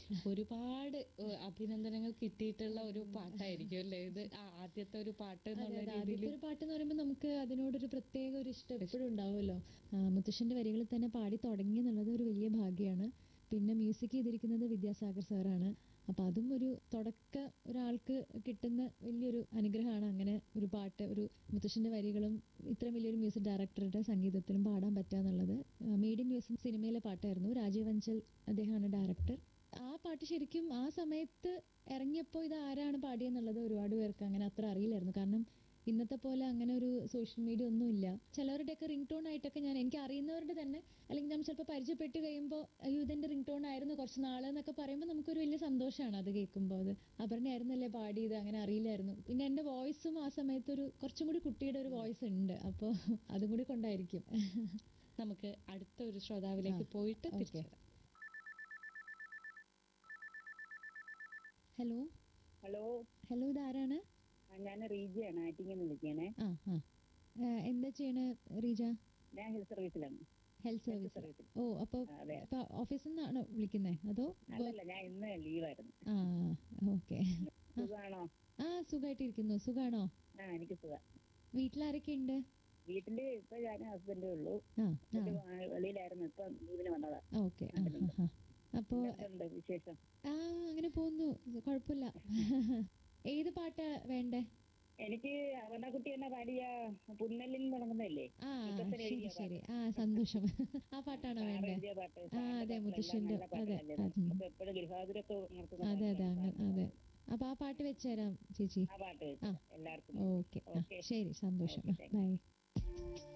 ഒരുപാട് ഏഹ്, അഭിനന്ദനങ്ങൾ കിട്ടിയിട്ടുള്ള ഒരു പാട്ടായിരിക്കും അല്ലേ ഇത് ആ, ആദ്യത്തെ ഒരു പാട്ട് അതെ, എന്നുള്ള അതെ. രീതിയിൽ ആദ്യത്തെ ഒരു പാട്ട് എന്ന് പറയുമ്പോൾ നമുക്ക് അതിനോടൊരു പ്രത്യേക ഒരു ഇഷ്ടം എപ്പോഴും ഉണ്ടാവുമല്ലോ ആ, മുത്തശ്ശന്റെ വരികളിൽ തന്നെ പാടി തുടങ്ങി എന്നുള്ളത് ഒരു വലിയ ഭാഗ്യമാണ് പിന്നെ മ്യൂസിക് ചെയ്തിരിക്കുന്നത് വിദ്യാസാഗർ സാറാണ് അപ്പൊ അതും ഒരു തുടക്ക ഒരാൾക്ക് കിട്ടുന്ന വലിയൊരു അനുഗ്രഹമാണ് അങ്ങനെ ഒരു പാട്ട് ഒരു മുത്തശ്ശന്റെ വരികളും ഇത്രയും വലിയൊരു മ്യൂസിക് ഡയറക്ടറുടെ സംഗീതത്തിലും പാടാൻ പറ്റുക എന്നുള്ളത് മെയ്ഡ് ഇൻ യു എസ് സിനിമയിലെ പാട്ടായിരുന്നു രാജീവ് അഞ്ചൽ അദ്ദേഹമാണ് ഡയറക്ടർ ആ പാട്ട് ശരിക്കും ആ സമയത്ത് ഇറങ്ങിയപ്പോൾ ഇത് ആരാണ് പാടിയെന്നുള്ളത് ഒരുപാട് പേർക്ക് അങ്ങനെ അത്ര അറിയില്ലായിരുന്നു കാരണം ഇന്നത്തെ പോലെ അങ്ങനെ ഒരു സോഷ്യൽ മീഡിയ ഒന്നുമില്ല ചിലവരുടെയൊക്കെ റിംഗ് ടോൺ ആയിട്ടൊക്കെ ഞാൻ എനിക്ക് അറിയുന്നവരുടെ തന്നെ അല്ലെങ്കിൽ നമ്മൾ ചിലപ്പോൾ പരിചയപ്പെട്ട് കഴിയുമ്പോൾ അയ്യോ ഇതെന്റെ റിംഗ് ടോൺ ആയിരുന്നു കുറച്ച് നാള് എന്നൊക്കെ പറയുമ്പോൾ നമുക്കൊരു വലിയ സന്തോഷമാണ് അത് കേൾക്കുമ്പോൾ അത് അപർണയായിരുന്നല്ലേ പാടിയത് അങ്ങനെ അറിയില്ലായിരുന്നു പിന്നെ എന്റെ വോയിസും ആ സമയത്ത് ഒരു കുറച്ചും കൂടി കുട്ടിയുടെ ഒരു വോയിസ് ഉണ്ട് അപ്പോൾ അതും കൂടി കൊണ്ടായിരിക്കും നമുക്ക് അടുത്ത ഒരു ശ്രോതാവിലേക്ക് ആ, പോയിട്ട് ഓക്കേ. തിരിച്ചു വരാം. ഹലോ ഹലോ ഹലോ ഇതാരാണ് ഞാൻ റീജയാണ് ആറ്റിങ്ങിന്ന് വിളിക്കണേ ആ ആ ആ, എന്താ ചെയ്യണ റീജ ഞാൻ ഹെൽത്ത് സർവീസിലാണ് ഹെൽത്ത് സർവീസ് സർവീസിൽ ഓ അപ്പൊ അതെ. ഇപ്പൊ ഓഫീസിൽ നിന്നാണോ വിളിക്കുന്നത് അതോ അല്ലല്ല ഞാൻ ഇന്ന് ലീവായിരുന്നു ആ ഓക്കെ സുഖാണോ ആ സുഖമായിട്ടിരിക്കുന്നു സുഖാണോ ആ എനിക്ക് സുഖം വീട്ടിലാരൊക്കെ ഉണ്ട് വീട്ടില് ഇപ്പൊ ഞാൻ ഹസ്ബൻഡേ ഉള്ളൂ ആ ആ ഹസ്ബൻഡ് വെളിയിലായിരുന്നു ഇപ്പൊ ലീവിന് വന്നതാ ഓക്കെ ആ ആ, ആ. അപ്പോ എന്തുണ്ട് വിശേഷം ആ അങ്ങനെ പോകുന്നു കുഴപ്പമില്ല ഏത് പാട്ടാ വേണ്ടേ എനിക്ക് അവനക്കുട്ടി എന്നെ പാടിയ പുന്നലിൽ തുടങ്ങുന്നല്ലേ ആ ഇപ്പത്തെ ശരി എഴുതിയ ശരി ആ സന്തോഷം ആ പാട്ടാണോ വേണ്ടേ എഴുതിയ പാട്ട് ആ, അതെ, മുത്തശ്ശന്റെ, അതെ, അതെ. എപ്പോഴും ഗൃഹാതുരൊക്കെ ഉണർത്തുന്ന അതെ അതെ പാട്ടാണ്. അങ്ങനെ അതെ അപ്പൊ ആ പാട്ട് വെച്ചുതരാം ചേച്ചി ആ പാട്ട് വെച്ച് ആ. എല്ലാവർക്കും ഓക്കെ ആ ഓക്കെ. ശരി സന്തോഷം ഓക്കെ, താങ്ക് ബൈ